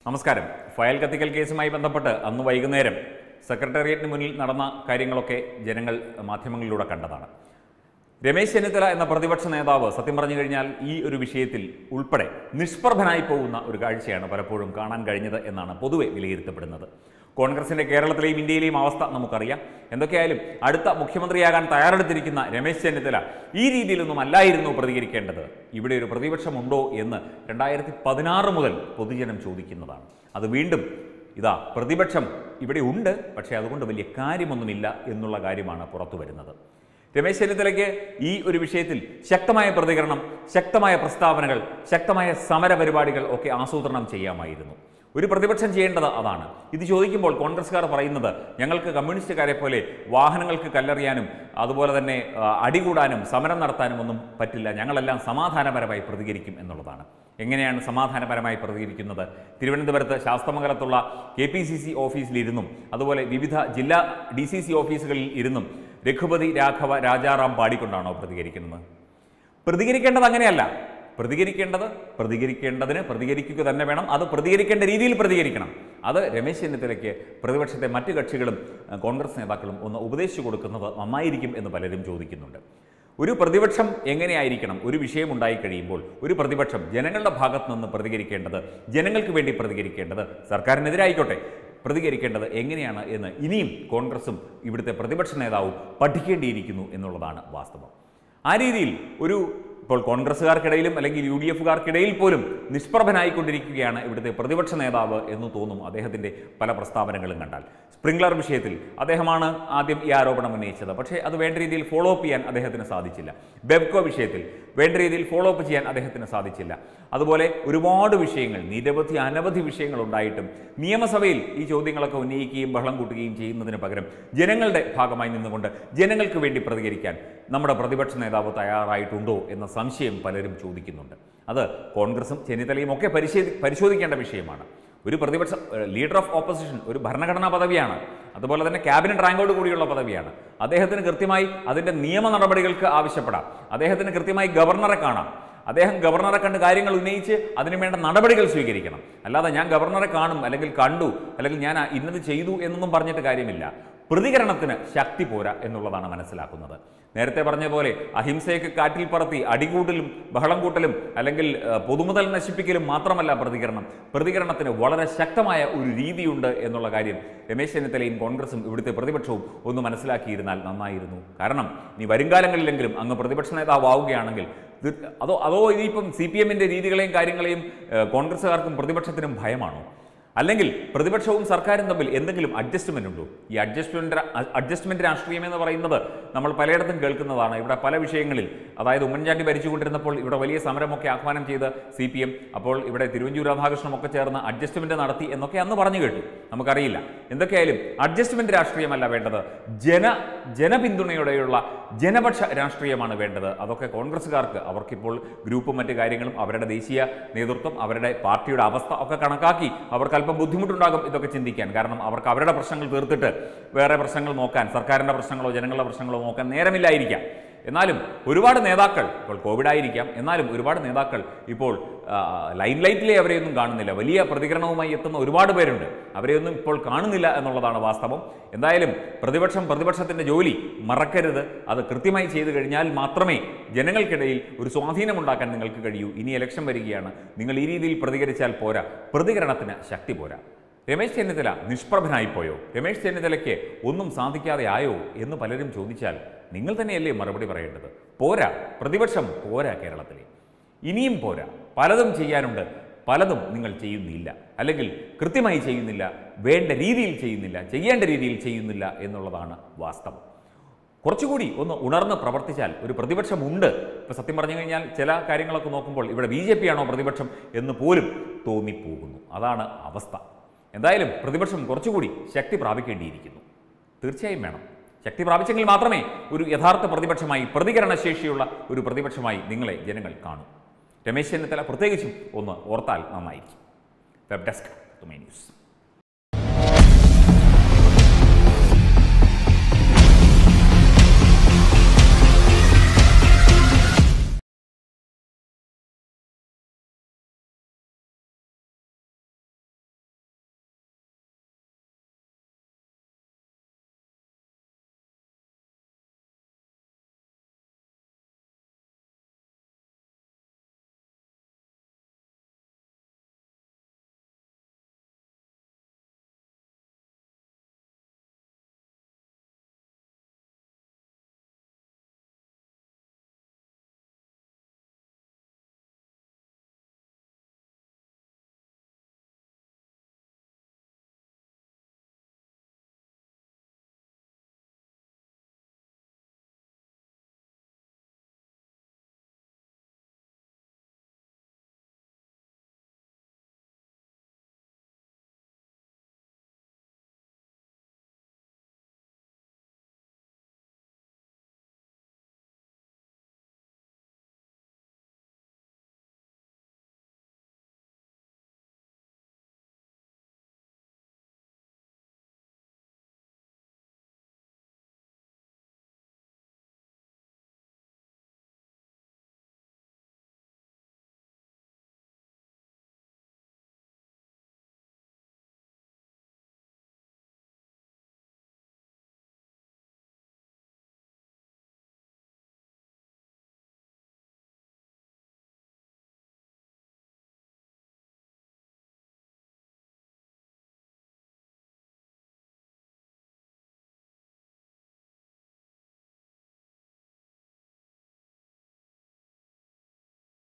നമസ്കാരം ഫയൽ കത്തിക്കൽ കേസുമായി ബന്ധപ്പെട്ട് അന്ന് വൈകുന്നേരം സെക്രട്ടേറിയറ്റിന് മുന്നിൽ നടന്ന കാര്യങ്ങളൊക്കെ ജനങ്ങൾ മാധ്യമങ്ങളിലൂടെ കണ്ടതാണ് രമേശ് ചെന്നിത്തല എന്ന പ്രതിപക്ഷ നേതാവ് സത്യം പറഞ്ഞു കഴിഞ്ഞാൽ ഈ ഒരു വിഷയത്തിൽ ഉൾപ്പെടെ നിഷ്പ്രഭനായി പോകുന്ന ഒരു കാഴ്ചയാണ് പലപ്പോഴും കാണാൻ കഴിഞ്ഞത് എന്നാണ് പൊതുവെ വിലയിരുത്തപ്പെടുന്നത് കോൺഗ്രസിന്റെ കേരളത്തിലെയും ഇന്ത്യയിലെയും അവസ്ഥ നമുക്കറിയാം എന്തൊക്കെയായാലും അടുത്ത മുഖ്യമന്ത്രിയാകാൻ തയ്യാറെടുത്തിരിക്കുന്ന രമേശ് ചെന്നിത്തല ഈ രീതിയിലൊന്നും അല്ലായിരുന്നു പ്രതികരിക്കേണ്ടത് ഇവിടെ ഒരു പ്രതിപക്ഷമുണ്ടോ എന്ന് രണ്ടായിരത്തി പതിനാറ് മുതൽ പൊതുജനം ചോദിക്കുന്നതാണ് അത് വീണ്ടും ഇതാ പ്രതിപക്ഷം ഇവിടെ ഉണ്ട് പക്ഷേ അതുകൊണ്ട് വലിയ കാര്യമൊന്നുമില്ല എന്നുള്ള കാര്യമാണ് പുറത്തു വരുന്നത് രമേശ് ചെന്നിത്തലയ്ക്ക് ഈ ഒരു വിഷയത്തിൽ ശക്തമായ പ്രതികരണം ശക്തമായ പ്രസ്താവനകൾ ശക്തമായ സമര പരിപാടികൾ ഒക്കെ ആസൂത്രണം ചെയ്യാമായിരുന്നു ഒരു പ്രതിപക്ഷം ചെയ്യേണ്ടത് അതാണ് ഇത് ചോദിക്കുമ്പോൾ കോൺഗ്രസ്സുകാർ പറയുന്നത് ഞങ്ങൾക്ക് കമ്മ്യൂണിസ്റ്റുകാരെ പോലെ വാഹനങ്ങൾക്ക് കല്ലെറിയാനും അതുപോലെ തന്നെ ആ, അടികൂടാനും സമരം നടത്താനും ഒന്നും പറ്റില്ല ഞങ്ങളെല്ലാം സമാധാനപരമായി പ്രതികരിക്കും എന്നുള്ളതാണ് എങ്ങനെയാണ് സമാധാനപരമായി പ്രതികരിക്കുന്നത് തിരുവനന്തപുരത്ത് ശാസ്തമംഗലത്തുള്ള കെ പി സി സി ഓഫീസിലിരുന്നും അതുപോലെ വിവിധ ജില്ലാ ഡി സി സി ഓഫീസുകളിൽ ഇരുന്നും രഘുപതി രാഘവ രാജാറാം പാടിക്കൊണ്ടാണോ പ്രതികരിക്കുന്നത് പ്രതികരിക്കേണ്ടത് അങ്ങനെയല്ല പ്രതികരിക്കേണ്ടത് പ്രതികരിക്കേണ്ടതിന് പ്രതികരിക്കുക തന്നെ വേണം അത് പ്രതികരിക്കേണ്ട രീതിയിൽ പ്രതികരിക്കണം അത് രമേശ് ചെന്നിത്തലയ്ക്ക് പ്രതിപക്ഷത്തെ മറ്റു കക്ഷികളും അഹ് കോൺഗ്രസ് നേതാക്കളും ഒന്ന് ഉപദേശിച്ചു കൊടുക്കുന്നത് നന്നായിരിക്കും എന്ന് പലരും ചോദിക്കുന്നുണ്ട് ഒരു പ്രതിപക്ഷം എങ്ങനെയായിരിക്കണം ഒരു വിഷയം ഉണ്ടായി കഴിയുമ്പോൾ ഒരു പ്രതിപക്ഷം ജനങ്ങളുടെ ഭാഗത്ത് നിന്ന് പ്രതികരിക്കേണ്ടത് ജനങ്ങൾക്ക് വേണ്ടി പ്രതികരിക്കേണ്ടത് സർക്കാരിനെതിരായിക്കോട്ടെ പ്രതികരിക്കേണ്ടത് എങ്ങനെയാണ് എന്ന് ഇനിയും കോൺഗ്രസും ഇവിടുത്തെ പ്രതിപക്ഷ നേതാവും പഠിക്കേണ്ടിയിരിക്കുന്നു എന്നുള്ളതാണ് വാസ്തവം ആ രീതിയിൽ ഒരു ഇപ്പോൾ കോൺഗ്രസ്സുകാർക്കിടയിലും അല്ലെങ്കിൽ യു ഡി എഫുകാർക്കിടയിൽ പോലും നിഷ്പ്രഭനായിക്കൊണ്ടിരിക്കുകയാണ് ഇവിടുത്തെ പ്രതിപക്ഷ നേതാവ് എന്ന് തോന്നും അദ്ദേഹത്തിൻ്റെ പല പ്രസ്താവനകളും കണ്ടാൽ സ്പ്രിംഗ്ലർ വിഷയത്തിൽ അദ്ദേഹമാണ് ആദ്യം ഈ ആരോപണം ഉന്നയിച്ചത് പക്ഷേ അത് വേണ്ട രീതിയിൽ ഫോളോ അപ്പ് ചെയ്യാൻ അദ്ദേഹത്തിന് സാധിച്ചില്ല ബെബ്കോ വിഷയത്തിൽ വേണ്ട രീതിയിൽ ഫോളോ അപ്പ് ചെയ്യാൻ അദ്ദേഹത്തിന് സാധിച്ചില്ല അതുപോലെ ഒരുപാട് വിഷയങ്ങൾ നിരവധി അനവധി വിഷയങ്ങൾ ഉണ്ടായിട്ടും നിയമസഭയിൽ ഈ ചോദ്യങ്ങളൊക്കെ ഉന്നയിക്കുകയും ബഹളം കൂട്ടുകയും ചെയ്യുന്നതിന് പകരം ജനങ്ങളുടെ ഭാഗമായി നിന്നുകൊണ്ട് ജനങ്ങൾക്ക് വേണ്ടി പ്രതികരിക്കാൻ നമ്മുടെ പ്രതിപക്ഷ നേതാവ് തയ്യാറായിട്ടുണ്ടോ എന്ന സംശയം പലരും ചോദിക്കുന്നുണ്ട് അത് കോൺഗ്രസും ചെന്നിത്തലയും ഒക്കെ പരിശോധി പരിശോധിക്കേണ്ട വിഷയമാണ് ഒരു പ്രതിപക്ഷ ലീഡർ ഓഫ് ഓപ്പോസിഷൻ ഒരു ഭരണഘടനാ പദവിയാണ് അതുപോലെ തന്നെ ക്യാബിനറ്റ് റാങ്കോട് കൂടിയുള്ള പദവിയാണ് അദ്ദേഹത്തിന് കൃത്യമായി അതിൻ്റെ നിയമ നടപടികൾക്ക് ആവശ്യപ്പെടാം അദ്ദേഹത്തിന് കൃത്യമായി ഗവർണറെ കാണാം അദ്ദേഹം ഗവർണറെ കണ്ട് കാര്യങ്ങൾ ഉന്നയിച്ച് അതിന് വേണ്ട നടപടികൾ സ്വീകരിക്കണം അല്ലാതെ ഞാൻ ഗവർണറെ കാണും അല്ലെങ്കിൽ കണ്ടു അല്ലെങ്കിൽ ഞാൻ ആ ഇന്നത് ചെയ്തു എന്നൊന്നും പറഞ്ഞിട്ട് കാര്യമില്ല പ്രതികരണത്തിന് ശക്തി പോരാ എന്നുള്ളതാണ് മനസ്സിലാക്കുന്നത് നേരത്തെ പറഞ്ഞ പോലെ അഹിംസയൊക്കെ കാറ്റിൽ പറത്തി അടികൂടലും ബഹളം കൂട്ടലും അല്ലെങ്കിൽ ഏഹ്, പൊതുമുതൽ നശിപ്പിക്കലും മാത്രമല്ല പ്രതികരണം പ്രതികരണത്തിന് വളരെ ശക്തമായ ഒരു രീതിയുണ്ട് എന്നുള്ള കാര്യം രമേശ് ചെന്നിത്തലയും കോൺഗ്രസും ഇവിടുത്തെ പ്രതിപക്ഷവും ഒന്ന് മനസ്സിലാക്കിയിരുന്നാൽ നന്നായിരുന്നു കാരണം ഇനി വരുംകാലങ്ങളിലെങ്കിലും അങ്ങ് പ്രതിപക്ഷ നേതാവാവുകയാണെങ്കിൽ ഇത് അതോ അതോ ഇനിയിപ്പം സി പി എമ്മിൻ്റെ രീതികളെയും കാര്യങ്ങളെയും ഏഹ്, കോൺഗ്രസ്സുകാർക്കും പ്രതിപക്ഷത്തിനും ഭയമാണോ അല്ലെങ്കിൽ പ്രതിപക്ഷവും സർക്കാരും തമ്മിൽ എന്തെങ്കിലും അഡ്ജസ്റ്റ്മെന്റ് ഉണ്ടോ ഈ അഡ്ജസ്റ്റ്മെന്റ് അഡ്ജസ്റ്റ്മെന്റ് രാഷ്ട്രീയം എന്ന് പറയുന്നത് നമ്മൾ പലയിടത്തും കേൾക്കുന്നതാണ് ഇവിടെ പല വിഷയങ്ങളിൽ അതായത് ഉമ്മൻചാണ്ടി ഭരിച്ചുകൊണ്ടിരുന്നപ്പോൾ ഇവിടെ വലിയ സമരമൊക്കെ ആഹ്വാനം ചെയ്ത് സി പി എം അപ്പോൾ ഇവിടെ തിരുവഞ്ചൂർ രാധാകൃഷ്ണനും ഒക്കെ ചേർന്ന് അഡ്ജസ്റ്റ്മെന്റ് നടത്തി എന്നൊക്കെ അന്ന് പറഞ്ഞു കേട്ടു നമുക്കറിയില്ല എന്തൊക്കെയായാലും അഡ്ജസ്റ്റ്മെന്റ് രാഷ്ട്രീയമല്ല വേണ്ടത് ജന ജനപിന്തുണയോടെയുള്ള ജനപക്ഷ രാഷ്ട്രീയമാണ് വേണ്ടത് അതൊക്കെ കോൺഗ്രസ്സുകാർക്ക് അവർക്കിപ്പോൾ ഗ്രൂപ്പും മറ്റു കാര്യങ്ങളും അവരുടെ ദേശീയ നേതൃത്വം അവരുടെ പാർട്ടിയുടെ അവസ്ഥ ഒക്കെ കണക്കാക്കി അവർക്ക് അല്പം ബുദ്ധിമുട്ടുണ്ടാകും ഇതൊക്കെ ചിന്തിക്കാൻ കാരണം അവർക്ക് അവരുടെ പ്രശ്നങ്ങൾ തീർത്തിട്ട് വേറെ പ്രശ്നങ്ങൾ നോക്കാൻ സർക്കാരിൻ്റെ പ്രശ്നങ്ങളോ ജനങ്ങളുടെ പ്രശ്നങ്ങളോ നോക്കാൻ നേരമില്ലായിരിക്കാം എന്നാലും ഒരുപാട് നേതാക്കൾ ഇപ്പോൾ കോവിഡ് ആയിരിക്കാം എന്നാലും ഒരുപാട് നേതാക്കൾ ഇപ്പോൾ ആ, ലൈം ലൈറ്റിലെ അവരെയൊന്നും കാണുന്നില്ല വലിയ പ്രതികരണവുമായി എത്തുന്ന ഒരുപാട് പേരുണ്ട് അവരെയൊന്നും ഇപ്പോൾ കാണുന്നില്ല എന്നുള്ളതാണ് വാസ്തവം എന്തായാലും പ്രതിപക്ഷം പ്രതിപക്ഷത്തിൻ്റെ ജോലി മറക്കരുത് അത് കൃത്യമായി ചെയ്തു കഴിഞ്ഞാൽ മാത്രമേ ജനങ്ങൾക്കിടയിൽ ഒരു സ്വാധീനമുണ്ടാക്കാൻ നിങ്ങൾക്ക് കഴിയൂ ഇനി ഇലക്ഷൻ വരികയാണ് നിങ്ങൾ ഈ രീതിയിൽ പ്രതികരിച്ചാൽ പോരാ പ്രതികരണത്തിന് ശക്തി പോരാ രമേശ് ചെന്നിത്തല നിഷ്പ്രഭനായിപ്പോയോ രമേശ് ചെന്നിത്തലയ്ക്ക് ഒന്നും സാധിക്കാതെ ആയോ എന്ന് പലരും ചോദിച്ചാൽ നിങ്ങൾ തന്നെയല്ലേ മറുപടി പറയേണ്ടത് പോരാ പ്രതിപക്ഷം പോരാ കേരളത്തിലെ ഇനിയും പോരാ പലതും ചെയ്യാനുണ്ട് പലതും നിങ്ങൾ ചെയ്യുന്നില്ല അല്ലെങ്കിൽ കൃത്യമായി ചെയ്യുന്നില്ല വേണ്ട രീതിയിൽ ചെയ്യുന്നില്ല ചെയ്യേണ്ട രീതിയിൽ ചെയ്യുന്നില്ല എന്നുള്ളതാണ് വാസ്തവം കുറച്ചുകൂടി ഒന്ന് ഉണർന്ന് പ്രവർത്തിച്ചാൽ ഒരു പ്രതിപക്ഷമുണ്ട് ഇപ്പോൾ സത്യം പറഞ്ഞു കഴിഞ്ഞാൽ ചില കാര്യങ്ങളൊക്കെ നോക്കുമ്പോൾ ഇവിടെ ബി ജെ പി ആണോ പ്രതിപക്ഷം എന്ന് പോലും തോന്നിപ്പോകുന്നു അതാണ് അവസ്ഥ എന്തായാലും പ്രതിപക്ഷം കുറച്ചുകൂടി ശക്തി പ്രാപിക്കേണ്ടിയിരിക്കുന്നു തീർച്ചയായും വേണം ശക്തി പ്രാപിച്ചെങ്കിൽ മാത്രമേ ഒരു യഥാർത്ഥ പ്രതിപക്ഷമായി പ്രതികരണശേഷിയുള്ള ഒരു പ്രതിപക്ഷമായി നിങ്ങളെ ജനങ്ങൾ കാണൂ രമേശ് ചെന്നിത്തല പ്രത്യേകിച്ചും ഒന്ന് ഓർത്താൽ നന്നായിരിക്കും വെബ് ഡെസ്ക് തുമേ ന്യൂസ്